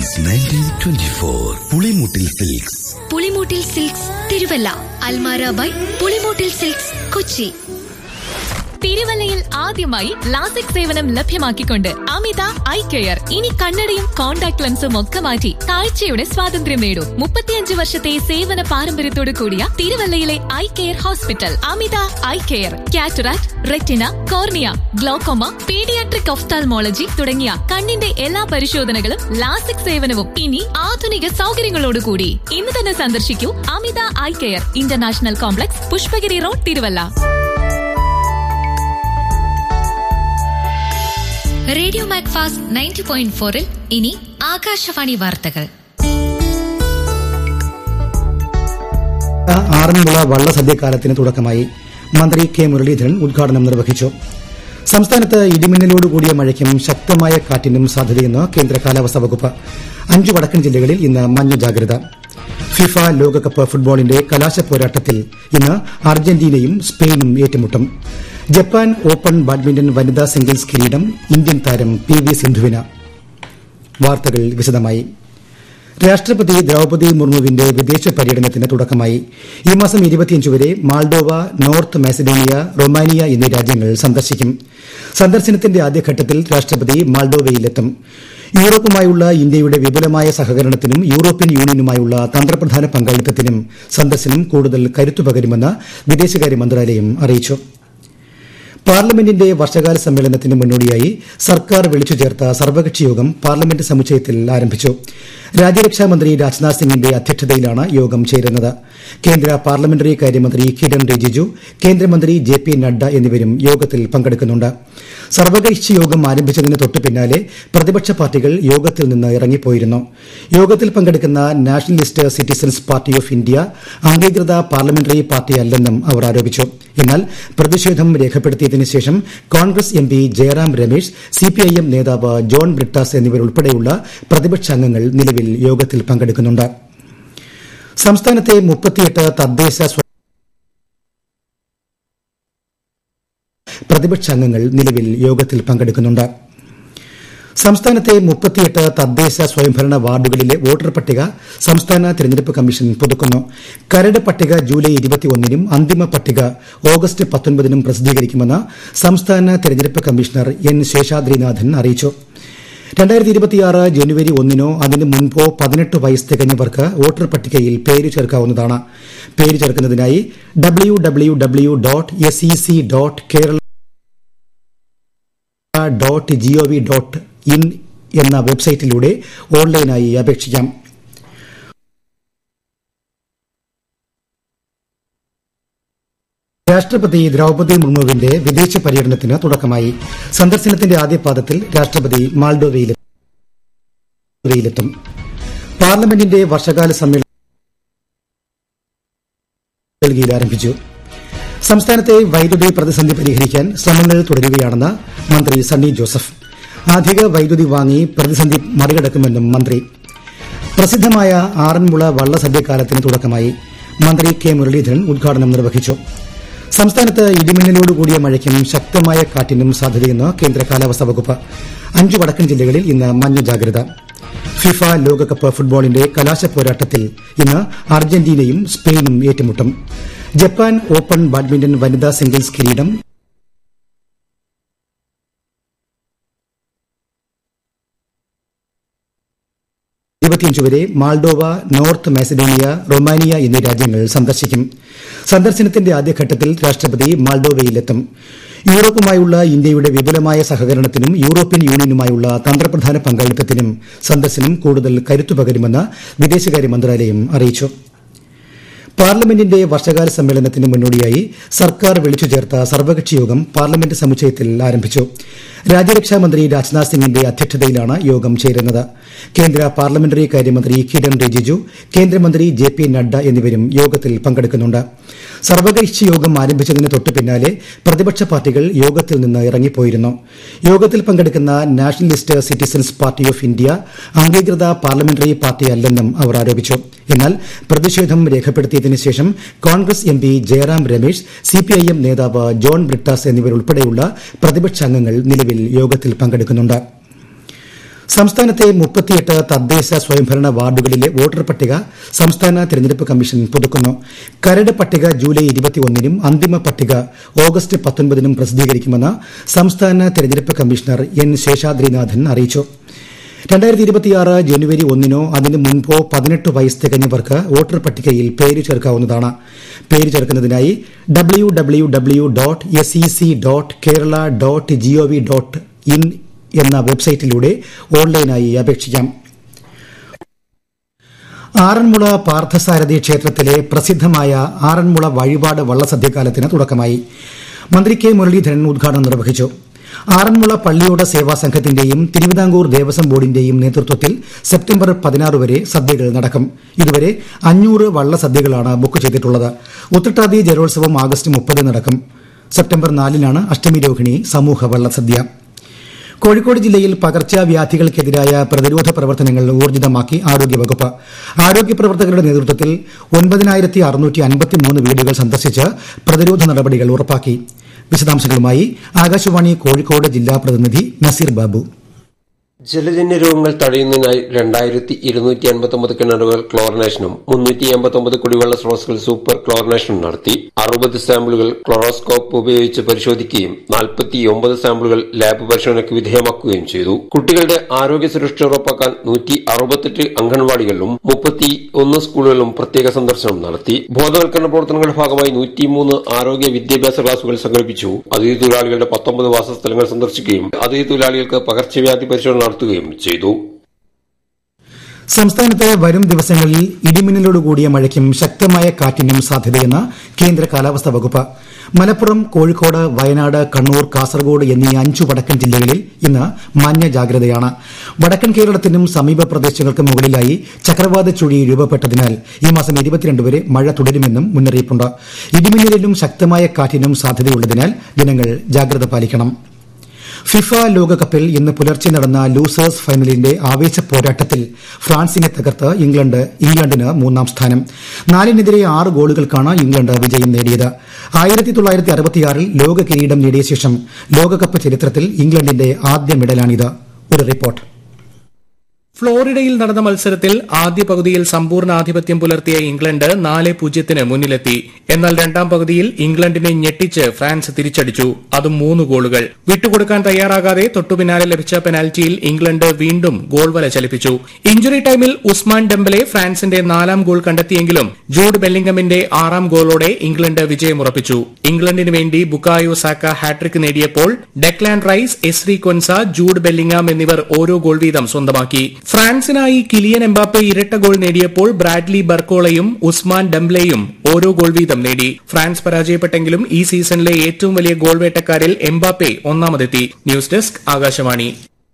since nineteen twenty four Pulimoottil silks Pulimoottil silks Thiruvalla Almara by Pulimoottil silks Kochi തിരുവല്ലയിൽ ആദ്യമായി LASIK സേവനം ലഭ്യമാക്കിക്കൊണ്ട് അമിത ഐ കെയർ ഇനി കണ്ണടയും കോൺടാക്ട് ലെൻസും ഒക്കെ മാറ്റി കാഴ്ചയുടെ സ്വാതന്ത്ര്യം നേടൂ മുപ്പത്തിയഞ്ച് വർഷത്തെ സേവന പാരമ്പര്യത്തോട് കൂടിയ തിരുവല്ലയിലെ eye care hospital Amitha eye care cataract retina cornea glaucoma paediatric ophthalmology തുടങ്ങിയ കണ്ണിന്റെ എല്ലാ പരിശോധനകളും ലാസിക് സേവനവും ഇനി ആധുനിക സൗകര്യങ്ങളോടുകൂടി ഇന്ന് തന്നെ സന്ദർശിക്കൂ Amitha eye care international complex Pushpagiri road Thiruvalla radio Macfast ninety point ഫോറിൽ ഇനി ആകാശവാണി വാർത്തകൾ ആറന്മുള വള്ളസദ്യക്കാലത്തിന് തുടക്കമായി മന്ത്രി കെ മുരളീധരൻ ഉദ്ഘാടനം നിർവഹിച്ചു സംസ്ഥാനത്ത് ഇടിമിന്നലോട് കൂടിയ മഴയ്ക്കും ശക്തമായ കാറ്റിനും സാധ്യതയെന്ന് കേന്ദ്ര കാലാവസ്ഥാ വകുപ്പ് അഞ്ചു വടക്കൻ ജില്ലകളിൽ ഇന്ന് മഞ്ഞ ജാഗ്രത ഫിഫ ലോകകപ്പ് ഫുട്ബോളിന്റെ കലാശ പോരാട്ടത്തിൽ ഇന്ന് അർജന്റീനയും സ്പെയിനും ഏറ്റുമുട്ടും ജപ്പാൻ ഓപ്പൺ ബാഡ്മിന്റൺ വനിതാ സിംഗിൾസ് കിരീടം ഇന്ത്യൻ താരം പി വി സിന്ധുവിന് വാർത്തകൾ വിശദമായി രാഷ്ട്രപതി ദ്രൌപതി മുർമുവിന്റെ വിദേശ പര്യടനത്തിന് തുടക്കമായി ഈ മാസം ഇരുപത്തിയഞ്ച് വരെ മാൾഡോവ നോർത്ത് മാസിഡോണിയ റൊമാനിയ എന്നീ രാജ്യങ്ങൾ സന്ദർശിക്കും സന്ദർശനത്തിന്റെ ആദ്യഘട്ടത്തിൽ രാഷ്ട്രപതി മാൾഡോവയിലെത്തും യൂറോപ്പുമായുള്ള ഇന്ത്യയുടെ വിപുലമായ സഹകരണത്തിനും യൂറോപ്യൻ യൂണിയനുമായുള്ള തന്ത്രപ്രധാന പങ്കാളിത്തത്തിനും സന്ദർശനം കൂടുതൽ കരുത്തു പകരുമെന്ന് വിദേശകാര്യ മന്ത്രാലയം അറിയിച്ചു പാർലമെന്റിന്റെ വർഷകാല സമ്മേളനത്തിന് മുന്നോടിയായി സർക്കാർ വിളിച്ചു ചേർത്ത സർവകക്ഷി യോഗം പാർലമെന്റ് സമുച്ചയത്തിൽ ആരംഭിച്ചു രാജ്യരക്ഷാമന്ത്രി രാജ്നാഥ് സിംഗിന്റെ അധ്യക്ഷതയിലാണ് യോഗം ചേരുന്നത് കേന്ദ്ര പാർലമെന്ററി കാര്യമന്ത്രി കിരൺ റിജിജു കേന്ദ്രമന്ത്രി ജെ പി നഡ്ഡ എന്നിവരും യോഗത്തിൽ പങ്കെടുക്കുന്നുണ്ട് സർവകക്ഷി യോഗം ആരംഭിച്ചതിന് തൊട്ടു പിന്നാലെ പ്രതിപക്ഷ പാർട്ടികൾ യോഗത്തിൽ നിന്ന് ഇറങ്ങിപ്പോയിരുന്നു യോഗത്തിൽ പങ്കെടുക്കുന്ന nationalist citizens party of India അംഗീകൃത പാർലമെന്ററി പാർട്ടിയല്ലെന്നും അവർ ആരോപിച്ചു എന്നാൽ പ്രതിഷേധം രേഖപ്പെടുത്തിയതിനു ശേഷം കോൺഗ്രസ് എം പി ജയറാം രമേശ് സിപിഐഎം നേതാവ് ജോൺ ബ്രിട്ടാസ് എന്നിവരുൾപ്പെടെയുള്ള പ്രതിപക്ഷ അംഗങ്ങൾ നിലവിൽ യോഗത്തിൽ പങ്കെടുക്കുന്നുണ്ട് സംസ്ഥാനത്തെ മുപ്പത്തിയെട്ട് തദ്ദേശ സ്വ- പ്രതിപക്ഷ അംഗങ്ങൾ നിലവിൽ യോഗത്തിൽ പങ്കെടുക്കുന്നുണ്ട് സംസ്ഥാനത്തെ മുപ്പത്തിയെട്ട് തദ്ദേശ സ്വയംഭരണ വാർഡുകളിലെ വോട്ടർ പട്ടിക സംസ്ഥാന തിരഞ്ഞെടുപ്പ് കമ്മീഷൻ പുതുക്കുന്നു കരട് പട്ടിക ജൂലൈ ഇരുപത്തിയൊന്നിനും അന്തിമ പട്ടിക ഓഗസ്റ്റ് പത്തൊൻപതിനും പ്രസിദ്ധീകരിക്കുമെന്ന് സംസ്ഥാന തിരഞ്ഞെടുപ്പ് കമ്മീഷണർ എൻ ശേഷാദ്രിനാഥൻ അറിയിച്ചു രണ്ടായിരത്തി ഇരുപത്തിയാറ് ജനുവരി ഒന്നിനോ അതിന് മുൻപോ പതിനെട്ട് വയസ്സ് തികഞ്ഞവർക്ക് വോട്ടർ പട്ടികയിൽ പേര് ചേർക്കാവുന്നതാണ് പേര് ചേർക്കുന്നതിനായി W W W dot S E C dot Kerala dot GOV dot in എന്ന വെബ്സൈറ്റിലൂടെ ഓൺലൈനായി അപേക്ഷിക്കാം രാഷ്ട്രപതി ദ്രൌപതി മുർമുവിന്റെ വിദേശ പര്യടനത്തിന് തുടക്കമായി സന്ദർശനത്തിന്റെ ആദ്യപാദത്തിൽ രാഷ്ട്രപതി മാൾഡോവയിലെത്തും പാർലമെന്റിന്റെ വർഷകാല സമ്മേളനം ഡൽഹിയിൽ ആരംഭിച്ചു സംസ്ഥാനത്തെ വൈദ്യുതി പ്രതിസന്ധി പരിഹരിക്കാൻ ശ്രമങ്ങൾ തുടരുകയാണെന്ന് മന്ത്രി സണ്ണി ജോസഫ് അധിക വൈദ്യുതി വാങ്ങി പ്രതിസന്ധി മറികടക്കുമെന്നും മന്ത്രി പ്രസിദ്ധമായ ആറന്മുള വള്ളസദ്യക്കാലത്തിന് തുടക്കമായി മന്ത്രി കെ മുരളീധരൻ ഉദ്ഘാടനം നിർവഹിച്ചു സംസ്ഥാനത്ത് ഇടിമിന്നലോട് കൂടിയ മഴയ്ക്കും ശക്തമായ കാറ്റിനും സാധ്യതയെന്ന് കേന്ദ്ര കാലാവസ്ഥാ വകുപ്പ് അഞ്ചു വടക്കൻ ജില്ലകളിൽ ഇന്ന് മഞ്ഞ ജാഗ്രത ഫിഫ ലോകകപ്പ് ഫുട്ബോളിന്റെ കലാശ പോരാട്ടത്തിൽ ഇന്ന് അർജന്റീനയും സ്പെയിനും ഏറ്റുമുട്ടും ജപ്പാൻ ഓപ്പൺ ബാഡ്മിന്റൺ വനിതാ സിംഗിൾസ് കിരീടം ഇരുപത്തിയഞ്ച് വരെ മാൾഡോവ നോർത്ത് മാസിഡോണിയ റൊമാനിയ എന്നീ രാജ്യങ്ങൾ സന്ദർശിക്കും സന്ദർശനത്തിന്റെ ആദ്യഘട്ടത്തിൽ രാഷ്ട്രപതി മാൾഡോവയിലെത്തും യൂറോപ്പുമായുള്ള ഇന്ത്യയുടെ വിപുലമായ സഹകരണത്തിനും യൂറോപ്യൻ യൂണിയനുമായുള്ള തന്ത്രപ്രധാന പങ്കാളിത്തത്തിനും സന്ദർശനം കൂടുതൽ കരുത്തു പകരുമെന്ന് വിദേശകാര്യ മന്ത്രാലയം അറിയിച്ചു പാർലമെന്റിന്റെ വർഷകാല സമ്മേളനത്തിന് മുന്നോടിയായി സർക്കാർ വിളിച്ചു ചേർത്ത സർവകക്ഷി യോഗം പാർലമെന്റ് സമുച്ചയത്തിൽ ആരംഭിച്ചു രാജ്യരക്ഷാമന്ത്രി രാജ്നാഥ് സിംഗിന്റെ അധ്യക്ഷതയിലാണ് യോഗം ചേരുന്നത് കേന്ദ്ര പാർലമെന്ററി കാര്യമന്ത്രി കിരൺ റിജിജു കേന്ദ്രമന്ത്രി ജെ പി നഡ്ഡ എന്നിവരും യോഗത്തിൽ പങ്കെടുക്കുന്നുണ്ട് സർവകക്ഷി യോഗം ആരംഭിച്ചതിന് തൊട്ടു പിന്നാലെ പ്രതിപക്ഷ പാർട്ടികൾ യോഗത്തിൽ നിന്ന് ഇറങ്ങിപ്പോയിരുന്നു യോഗത്തിൽ പങ്കെടുക്കുന്ന nationalist citizens party of India അംഗീകൃത പാർലമെന്ററി പാർട്ടിയല്ലെന്നും അവർ ആരോപിച്ചു എന്നാൽ പ്രതിഷേധം രേഖപ്പെടുത്തിയതിനു ശേഷം കോൺഗ്രസ് എം പി ജയറാം രമേശ് സിപിഐഎം നേതാവ് ജോൺ ബ്രിട്ടാസ് എന്നിവരുൾപ്പെടെയുള്ള പ്രതിപക്ഷ അംഗങ്ങൾ നിലവിൽ യോഗത്തിൽ പങ്കെടുക്കുന്നുണ്ട് സംസ്ഥാനത്തെ മുപ്പത്തിയെട്ട് തദ്ദേശ സ്വയംഭരണ വാർഡുകളിലെ വോട്ടർ പട്ടിക സംസ്ഥാന തെരഞ്ഞെടുപ്പ് കമ്മീഷൻ പുതുക്കുന്നു കരട് പട്ടിക ജൂലൈ ഇരുപത്തിയൊന്നിനും അന്തിമ പട്ടിക ഓഗസ്റ്റ് പത്തൊൻപതിനും പ്രസിദ്ധീകരിക്കുമെന്ന് സംസ്ഥാന തെരഞ്ഞെടുപ്പ് കമ്മീഷണർ എൻ ശേഷാദ്രിനാഥൻ അറിയിച്ചു രണ്ടായിരത്തി ഇരുപത്തിയാറ് ജനുവരി ഒന്നിനോ അതിന് മുൻപോ പതിനെട്ട് വയസ്സ് തികഞ്ഞവർക്ക് വോട്ടർ പട്ടികയിൽ പേര് ചേർക്കാവുന്നതാണ് പേര് ചേർക്കുന്നതിനായി W W W dot S E C dot Kerala dot GOV dot in എന്ന വെബ്സൈറ്റിലൂടെ ഓൺലൈനായി അപേക്ഷിക്കാം ആറന്മുള പാർത്ഥസാരഥി ക്ഷേത്രത്തിലെ പ്രസിദ്ധമായ ആറന്മുള വഴിപാട് വള്ളസദ്യകാലത്തിന് തുടക്കമായി മന്ത്രി കെ മുരളീധരൻ ഉദ്ഘാടനം നിർവഹിച്ചു ആറന്മുള പള്ളിയോട സേവാ സംഘത്തിന്റെയും തിരുവിതാംകൂർ ദേവസ്വം ബോർഡിന്റെയും നേതൃത്വത്തിൽ സെപ്റ്റംബർ പതിനാറ് വരെ സദ്യകൾ നടക്കും ഇതുവരെ അഞ്ഞൂറ് വള്ളസദ്യകളാണ് ബുക്ക് ചെയ്തിട്ടുള്ളത് ഉത്രട്ടാതി ജലോത്സവം ആഗസ്റ്റ് മുപ്പത് നടക്കും സെപ്റ്റംബർ നാലിനാണ് അഷ്ടമി രോഹിണി സമൂഹ വള്ളസദ്യ കോഴിക്കോട് ജില്ലയിൽ പകർച്ചവ്യാധികൾക്കെതിരായ പ്രതിരോധ പ്രവർത്തനങ്ങൾ ഊർജിതമാക്കി ആരോഗ്യവകുപ്പ് ആരോഗ്യ പ്രവർത്തകരുടെ നേതൃത്വത്തിൽ ഒൻപതിനായിരത്തി അറുന്നൂറ്റി അൻപത്തിമൂന്ന് വീടുകൾ സന്ദർശിച്ച് പ്രതിരോധ നടപടികൾ ഉറപ്പാക്കി വിശദാംശങ്ങളുമായി ആകാശവാണി കോഴിക്കോട് ജില്ലാ പ്രതിനിധി നസീർ ബാബു ജലജന്യ രോഗങ്ങൾ തടയുന്നതിനായി രണ്ടായിരത്തി ഇരുന്നൂറ്റി അൻപത്തി ഒമ്പത് കിണറുകൾ ക്ലോറിനേഷനും മുന്നൂറ്റി എൺപത്തി ഒമ്പത് കുടിവെള്ള സ്രോതസ്സുകൾ സൂപ്പർ ക്ലോറിനേഷനും നടത്തി അറുപത് സാമ്പിളുകൾ ക്ലോറോസ്കോപ്പ് ഉപയോഗിച്ച് പരിശോധിക്കുകയും നാൽപ്പത്തി ഒമ്പത് സാമ്പിളുകൾ ലാബ് പരിശോധനയ്ക്ക് വിധേയമാക്കുകയും ചെയ്തു കുട്ടികളുടെ ആരോഗ്യ സുരക്ഷ ഉറപ്പാക്കാൻ നൂറ്റി അറുപത്തെട്ട് അംഗൻവാടികളിലും മുപ്പത്തി ഒന്ന് സ്കൂളുകളിലും പ്രത്യേക സന്ദർശനം നടത്തി ബോധവൽക്കരണ പ്രവർത്തനങ്ങളുടെ ഭാഗമായി നൂറ്റിമൂന്ന് ആരോഗ്യ വിദ്യാഭ്യാസ ക്ലാസുകൾ സംഘടിപ്പിച്ചു അതിഥി തൊഴിലാളികളുടെ പത്തൊമ്പത് വാസസ്ഥലങ്ങൾ സന്ദർശിക്കുകയും അതിഥി തൊഴിലാളികൾക്ക് പകർച്ചവ്യാധി പരിശോധന നടത്തുകയും ചെയ്തു സംസ്ഥാനത്ത് വരും ദിവസങ്ങളിൽ ഇടിമിന്നലോടുകൂടിയ മഴയ്ക്കും ശക്തമായ കാറ്റിനും സാധ്യതയെന്ന് കേന്ദ്ര കാലാവസ്ഥാ വകുപ്പ് മലപ്പുറം കോഴിക്കോട് വയനാട് കണ്ണൂർ കാസർഗോഡ് എന്നീ അഞ്ചു വടക്കൻ ജില്ലകളിൽ ഇന്ന് മഞ്ഞ ജാഗ്രതയാണ് വടക്കൻ കേരളത്തിനും സമീപ പ്രദേശങ്ങൾക്ക് മുകളിലായി ചക്രവാത ചുഴി രൂപപ്പെട്ടതിനാൽ ഈ മാസം ഇരുപത്തിരണ്ട് വരെ മഴ തുടരുമെന്നും മുന്നറിയിപ്പുണ്ട് ഇടിമിന്നലിനും ശക്തമായ കാറ്റിനും സാധ്യതയുള്ളതിനാൽ ജനങ്ങൾ ജാഗ്രത പാലിക്കണം ഫിഫ ലോകകപ്പിൽ ഇന്ന് പുലർച്ചെ നടന്ന ലൂസേഴ്സ് ഫൈനലിന്റെ ആവേശ പോരാട്ടത്തിൽ ഫ്രാൻസിനെ തകർത്ത് ഇംഗ്ലണ്ട് ഇംഗ്ലണ്ടിന് മൂന്നാം സ്ഥാനം നാലിനെതിരെ ആറ് ഗോളുകൾക്കാണ് ഇംഗ്ലണ്ട് വിജയം നേടിയത് ആയിരത്തി തൊള്ളായിരത്തി അറുപത്തിയാറിൽ ലോക കിരീടം നേടിയ ശേഷം ലോകകപ്പ് ചരിത്രത്തിൽ ഇംഗ്ലണ്ടിന്റെ ആദ്യ മെഡലാണിത് ഒരു റിപ്പോർട്ട് ഫ്ലോറിഡയിൽ നടന്ന മത്സരത്തിൽ ആദ്യ പകുതിയിൽ സമ്പൂർണ്ണ ആധിപത്യം പുലർത്തിയ ഇംഗ്ലണ്ട് നാല് പൂജ്യത്തിന് മുന്നിലെത്തി എന്നാൽ രണ്ടാം പകുതിയിൽ ഇംഗ്ലണ്ടിനെ ഞെട്ടിച്ച് ഫ്രാൻസ് തിരിച്ചടിച്ചു അതും മൂന്ന് ഗോളുകൾ വിട്ടുകൊടുക്കാൻ തയ്യാറാകാതെ തൊട്ടുപിന്നാലെ ലഭിച്ച പെനാൽറ്റിയിൽ ഇംഗ്ലണ്ട് വീണ്ടും ഗോൾ വല ചലിപ്പിച്ചു ഇഞ്ചുറി ടൈമിൽ ഉസ്മാൻ ഡെംബലെ ഫ്രാൻസിന്റെ നാലാം ഗോൾ കണ്ടെത്തിയെങ്കിലും ജൂഡ് ബെല്ലിംഗമിന്റെ ആറാം ഗോളോടെ ഇംഗ്ലണ്ട് വിജയമുറപ്പിച്ചു ഇംഗ്ലണ്ടിന് വേണ്ടി ബുക്കായോ സാക്ക ഹാട്രിക് നേടിയപ്പോൾ Declan Rice Ezri Konsa Jude Bellingham എന്നിവർ ഓരോ ഗോൾ വീതം സ്വന്തമാക്കി ഫ്രാൻസിനായി കിലിയൻ എംബാപ്പെ ഇരട്ട ഗോൾ നേടിയപ്പോൾ ബ്രാഡ്ലി ബർക്കോളയും ഉസ്മാൻ ഡംബ്ലെയും ഓരോ ഗോൾ വീതം നേടി ഫ്രാൻസ് പരാജയപ്പെട്ടെങ്കിലും ഈ സീസണിലെ ഏറ്റവും വലിയ ഗോൾ വേട്ടക്കാരിൽ എംബാപ്പെ ഒന്നാമതെത്തി ന്യൂസ് ഡെസ്ക് ആകാശവാണി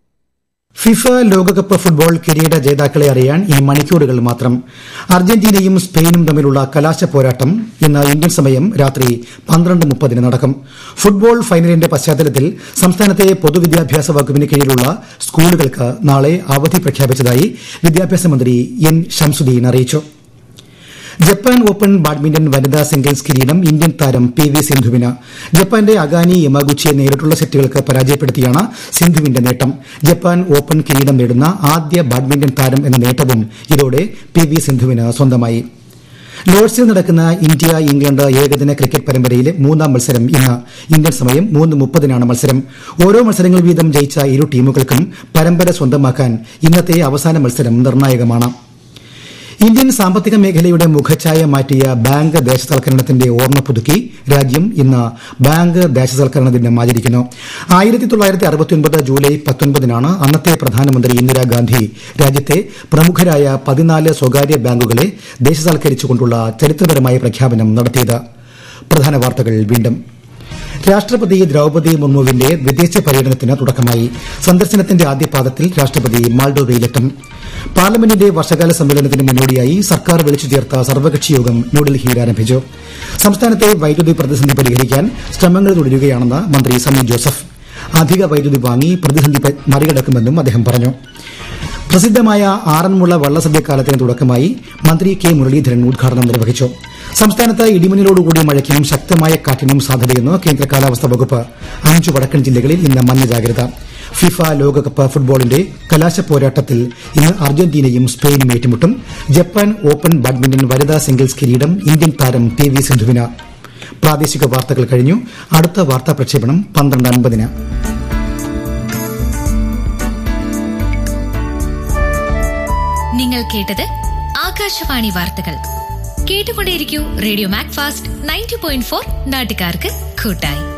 ഫിഫ ലോകകപ്പ് ഫുട്ബോൾ കിരീട ജേതാക്കളെ അറിയാൻ ഈ മണിക്കൂറുകൾ മാത്രം അർജന്റീനയും സ്പെയിനും തമ്മിലുള്ള കലാശ പോരാട്ടം ഇന്ന് ഇന്ത്യൻ സമയം രാത്രി പന്ത്രണ്ട് മുപ്പതിന് നടക്കും ഫുട്ബോൾ ഫൈനലിന്റെ പശ്ചാത്തലത്തിൽ സംസ്ഥാനത്തെ പൊതുവിദ്യാഭ്യാസ വകുപ്പിന് കീഴിലുള്ള സ്കൂളുകൾക്ക് നാളെ അവധി പ്രഖ്യാപിച്ചതായി വിദ്യാഭ്യാസ മന്ത്രി എൻ ഷംസുദ്ദീൻ അറിയിച്ചു ജപ്പാൻ ഓപ്പൺ ബാഡ്മിന്റൺ വനിതാ സിംഗിൾസ് കിരീടം ഇന്ത്യൻ താരം പി വി സിന്ധുവിന് ജപ്പാന്റെ അഗാനി യമാഗുച്ചിയെ നേരിട്ടുള്ള സെറ്റുകൾക്ക് പരാജയപ്പെടുത്തിയാണ് സിന്ധുവിന്റെ നേട്ടം ജപ്പാൻ ഓപ്പൺ കിരീടം നേടുന്ന ആദ്യ ബാഡ്മിന്റൺ താരം എന്ന നേട്ടവും ഇതോടെ പി വി സിന്ധുവിന് സ്വന്തമായി ലോർഡ്സിൽ നടക്കുന്ന ഇന്ത്യ ഇംഗ്ലണ്ട് ഏകദിന ക്രിക്കറ്റ് പരമ്പരയിലെ മൂന്നാം മത്സരം ഇന്ന് ഇന്ത്യൻ സമയം മൂന്ന് മുപ്പതിനാണ് മത്സരം ഓരോ മത്സരങ്ങൾ വീതം ജയിച്ച ഇരു ടീമുകൾക്കും പരമ്പര സ്വന്തമാക്കാൻ ഇന്നത്തെ അവസാന മത്സരം നിർണായകമാണ് ഇന്ത്യൻ സാമ്പത്തിക മേഖലയുടെ മുഖഛായ മാറ്റിയ ബാങ്ക് ദേശസൽക്കരണത്തിന്റെ ഓർമ്മ പുതുക്കി രാജ്യം ഇന്ന് ബാങ്ക് ദേശസൽക്കരണ ദിനം ആചരിക്കുന്നു ആയിരത്തി തൊള്ളായിരത്തി അറുപത്തിയൊൻപത് ജൂലൈ പത്തൊൻപതിനാണ് അന്നത്തെ പ്രധാനമന്ത്രി ഇന്ദിരാഗാന്ധി രാജ്യത്തെ പ്രമുഖരായ പതിനാല് സ്വകാര്യ ബാങ്കുകളെ ദേശസൽക്കരിച്ചുകൊണ്ടുള്ള ചരിത്രപരമായ പ്രഖ്യാപനം നടത്തിയത് പ്രധാന വാർത്തകൾ വീണ്ടും രാഷ്ട്രപതി ദ്രൌപതി മുർമുവിന്റെ വിദേശ പര്യടനത്തിന് തുടക്കമായി സന്ദർശനത്തിന്റെ ആദ്യപാദത്തിൽ രാഷ്ട്രപതി മാൾഡോവയിലെത്തും പാർലമെന്റിന്റെ വർഷകാല സമ്മേളനത്തിന് മുന്നോടിയായി സർക്കാർ വിളിച്ചു ചേർത്ത സർവകക്ഷി യോഗം ന്യൂഡൽഹിയിൽ ആരംഭിച്ചു സംസ്ഥാനത്തെ വൈദ്യുതി പ്രതിസന്ധി പരിഹരിക്കാൻ ശ്രമങ്ങൾ തുടരുകയാണെന്ന് മന്ത്രി സമി ജോസഫ് അധിക വൈദ്യുതി വാങ്ങി പ്രതിസന്ധി പ- മറികടക്കുമെന്നും അദ്ദേഹം പറഞ്ഞു പ്രസിദ്ധമായ ആറന്മുള വള്ളസദ്യക്കാലത്തിന് തുടക്കമായി മന്ത്രി കെ മുരളീധരൻ ഉദ്ഘാടനം നിർവഹിച്ചു സംസ്ഥാനത്ത് ഇടിമിന്നലോടുകൂടിയ മഴയ്ക്കും ശക്തമായ കാറ്റിനും സാധ്യതയെന്ന് കേന്ദ്ര കാലാവസ്ഥാ വകുപ്പ് അഞ്ചു വടക്കൻ ജില്ലകളിൽ ഇന്ന് മഞ്ഞ ജാഗ്രത ഫിഫ ലോകകപ്പ് ഫുട്ബോളിന്റെ കലാശ പോരാട്ടത്തിൽ ഇന്ന് അർജന്റീനയും സ്പെയിനും ഏറ്റുമുട്ടും ജപ്പാൻ ഓപ്പൺ ബാഡ്മിന്റൺ വനിതാ സിംഗിൾസ് കിരീടം ഇന്ത്യൻ താരം പി വി സിന്ധുവിന് പ്രാദേശിക വാർത്തകൾ കഴിഞ്ഞു അടുത്ത വാർത്താ പ്രക്ഷേപണം പന്ത്രണ്ട് അൻപതിന് നിങ്ങൾ കേട്ടത് ആകാശവാണി വാർത്തകൾ കേട്ടുകൊണ്ടേയിരിക്കൂ radio Macfast ninety point four നാട്ടുകാർക്ക് കൂട്ടായി